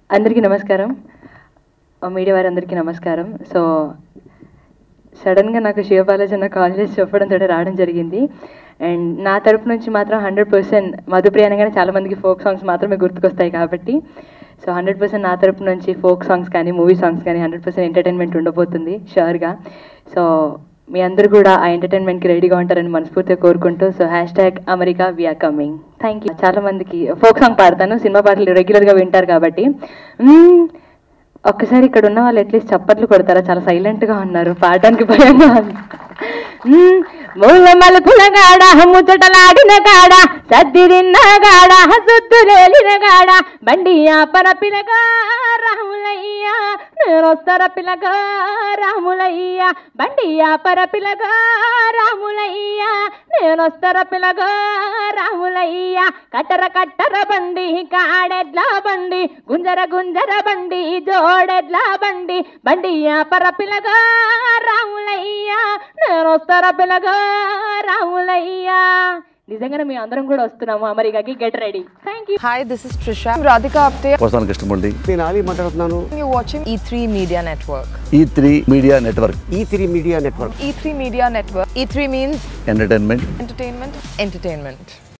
అందరికీ నమస్కారం ఆ, మీడియా వారందరికీ నమస్కారం సో సడన్గా నాకు శివబాలాజీ అన్న కాల్ చేసి చెప్పడంతో రావడం జరిగింది అండ్ నా తరపు నుంచి మాత్రం హండ్రెడ్ పర్సెంట్ మధుప్రియ అనగానే చాలా మందికి ఫోక్ సాంగ్స్ మాత్రమే గుర్తుకొస్తాయి కాబట్టి సో హండ్రెడ్ పర్సెంట్ నా తరపు నుంచి ఫోక్ సాంగ్స్ కానీ మూవీ సాంగ్స్ కానీ హండ్రెడ్ పర్సెంట్ ఎంటర్టైన్మెంట్ ఉండబోతుంది షూర్గా సో మీ అందరూ కూడా ఆ ఎంటర్టైన్మెంట్కి రెడీగా ఉంటారని మనస్ఫూర్తిగా కోరుకుంటూ so hash tag America we are coming thank you చాలా మందికి ఫోక్ సాంగ్ పాడతాను సినిమా పాటలు రెగ్యులర్గా వింటారు కాబట్టి మ్మ్, ఒక్కసారి ఇక్కడ ఉన్న వాళ్ళు అట్లీస్ట్ చప్పట్లు కొడతారా చాలా సైలెంట్గా ఉన్నారు పాడడానికి భయంగా ఉంది మ్మ్, మూల మలుపుల గాడ ముచ్చటలాడిన గాడ సద్దిరిన్న గాడ సుద్దులేలిన గాడ బండి ఆపర పిలగా రాములయ్య నేనొస్తర పిలగా రాములయ్య బండి ఆపర పిలగా రాములయ్య నేనొస్తర పిలగా రాములయ్య కట్టర కట్టర బండి కాడెడ్ల బండి గుంజర గుంజర బండి జోడెడ్ల బండి బండి ఆపర పిలగా రాములయ్య నేనొస్తర పిలగా రాములయ్య నిజంగానే మీ అందరం కూడా వస్తున్నాము అమెరికాకి get ready thank you Hi, this is Trisha. I'm Radhika Apte. వస్తాను కృష్ణమూర్తి నేను ఆలీ మాట్లాడుతున్నాను You're watching E3 Media Network. E three media network E three media network E3 Media Network. E3 means entertainment entertainment, entertainment.